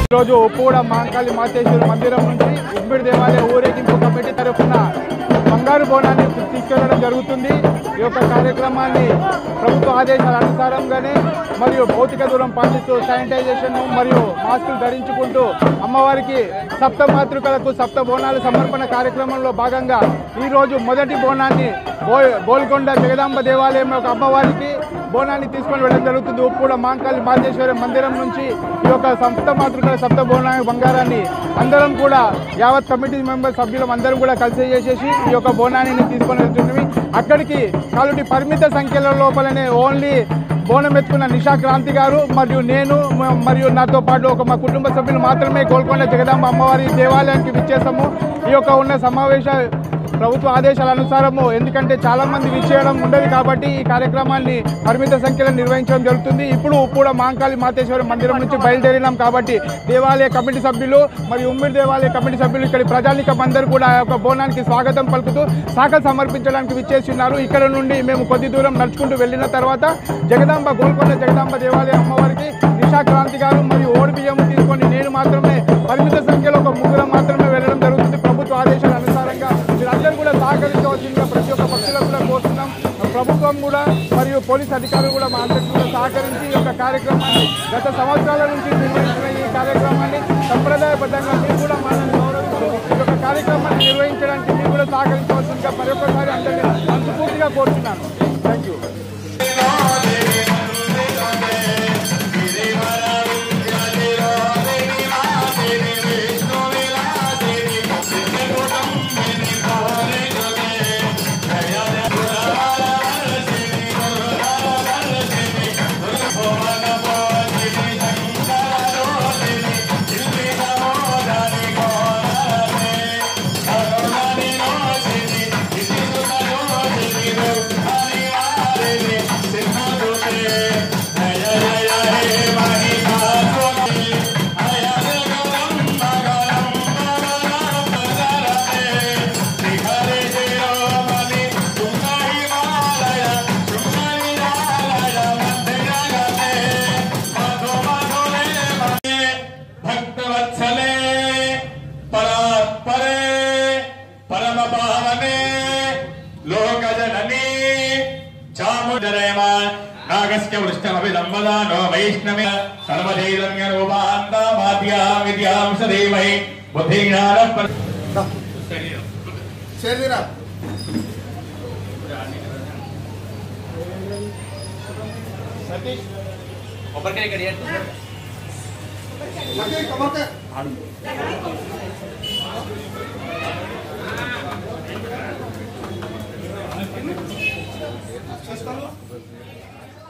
ఈరోజు ఉప్పూడ మాంకాళి మాతేశ్వర మందిరం నుంచి ఉమ్మిడి దేవాలయ ఊరేగింపు కమిటీ తరఫున బంగారు బోనాన్ని తీసుకెళ్లడం జరుగుతుంది ఈ యొక్క కార్యక్రమాన్ని ప్రభుత్వ ఆదేశాల అనుసారంగానే మరియు భౌతిక దూరం పాటిస్తూ శానిటైజేషన్ మరియు మాస్కులు ధరించుకుంటూ అమ్మవారికి సప్త మాతృకలకు సప్త బోనాల సమర్పణ కార్యక్రమంలో భాగంగా ఈ రోజు మొదటి బోనాన్ని బో బోల్కొండ జగదాంబ దేవాలయం యొక్క అమ్మవారికి బోనాన్ని తీసుకొని వెళ్ళడం జరుగుతుంది ఉప్పుడ మాంకాళి మాతేశ్వర మందిరం నుంచి ఈ యొక్క సప్త మాతృకల సప్త బోనా బంగారాన్ని అందరం కూడా యావత్ కమిటీ మెంబర్ సభ్యులం అందరం కూడా కలిసి చేసేసి ఈ యొక్క బోనాన్ని తీసుకొని వెళ్తున్నవి అక్కడికి కాబట్టి పరిమిత సంఖ్యల లోపలనే ఓన్లీ బోనం ఎత్తుకున్న నిషా క్రాంతి గారు మరియు నేను మ- మరియు నాతో పాటు ఒక మా కుటుంబ సభ్యులు మాత్రమే గోల్కొండ జగదాంబ అమ్మవారి దేవాలయానికి విచ్చేసాము ఈ యొక్క ఉన్న సమావేశ ప్రభుత్వ ఆదేశాల అనుసారము ఎందుకంటే చాలా మంది విచ్చేయడం ఉండదు కాబట్టి ఈ కార్యక్రమాన్ని పరిమిత సంఖ్యలో నిర్వహించడం జరుగుతుంది ఇప్పుడు ఉప్పుడ మాంకాళి మాతేశ్వరం మందిరం నుంచి బయలుదేరినాం కాబట్టి దేవాలయ కమిటీ సభ్యులు మరియు ఉమ్మిడి దేవాలయ కమిటీ సభ్యులు ఇక్కడి ప్రజానికం అందరూ కూడా ఆ యొక్క బోనానికి స్వాగతం పలుకుతూ శాఖలు సమర్పించడానికి విచ్చేసి ఉన్నారు ఇక్కడ నుండి మేము కొద్ది దూరం నడుచుకుంటూ వెళ్ళిన తర్వాత జగదాంబ గోల్కొండ జగదాంబ దేవాలయ అమ్మవారికి నిషా క్రాంతి గారు మరియు ఓడి బియ్యం తీసుకొని నేను మాత్రమే పరిమిత సంఖ్యలో ఒక ముగ్గురం మాత్రమే వెళ్ళడం జరుగుతుంది ప్రభుత్వ ఆదేశాల అనుసారంగా మీరందరూ కూడా సహకరించవలసిందిగా ప్రతి ఒక్క పక్షులకు కూడా కోరుతున్నాం ప్రభుత్వం కూడా మరియు పోలీస్ అధికారులు కూడా మా అందరికీ కూడా సహకరించి ఈ యొక్క కార్యక్రమాన్ని గత సంవత్సరాల నుంచి నిర్వహించిన ఈ కార్యక్రమాన్ని సంప్రదాయబద్ధంగా మీరు కూడా మనల్ని గౌరవిస్తూ ఈ యొక్క కార్యక్రమాన్ని నిర్వహించడానికి మీరు కూడా సహకరించవలసిందిగా మరొకసారి అందరినీ మనస్ఫూర్తిగా కోరుతున్నాను థ్యాంక్ యూ భక్తవత్సలే పరాత్పరే పరమ పావనే లోకజననీ చాముండరేమ నాగస్య వృష్టమభిలంబదానో వైష్ణవ సర్వధైర్య రూపాంతా మాధ్యా విద్యాం సదేవై బుద్ధిజ్ఞాన చేరిరా అదే కమర్కే చేస్తాను